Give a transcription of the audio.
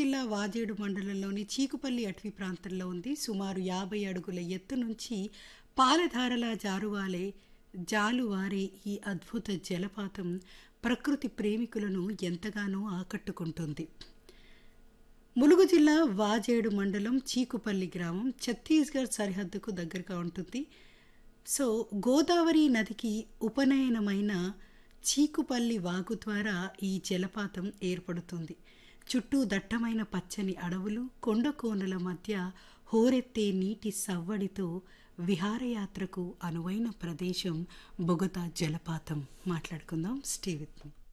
జిల్లా వాజేడు మండలంలోని చీకుపల్లి అటవీ ప్రాంతంలో ఉంది సుమారు యాభై అడుగుల ఎత్తు నుంచి పాలధారలా జారువాలే జాలువారే ఈ అద్భుత జలపాతం ప్రకృతి ప్రేమికులను ఎంతగానో ఆకట్టుకుంటుంది ములుగు జిల్లా వాజేడు మండలం చీకుపల్లి గ్రామం ఛత్తీస్గఢ్ సరిహద్దుకు దగ్గరగా ఉంటుంది సో గోదావరి నదికి ఉపనయనమైన చీకుపల్లి వాగు ద్వారా ఈ జలపాతం ఏర్పడుతుంది చుట్టూ దట్టమైన పచ్చని అడవులు కొండ కోనల మధ్య హోరెత్తే నీటి సవ్వడితో విహారయాత్రకు అనువైన ప్రదేశం బొగతా జలపాతం మాట్లాడుకుందాం స్టే విత్ మీ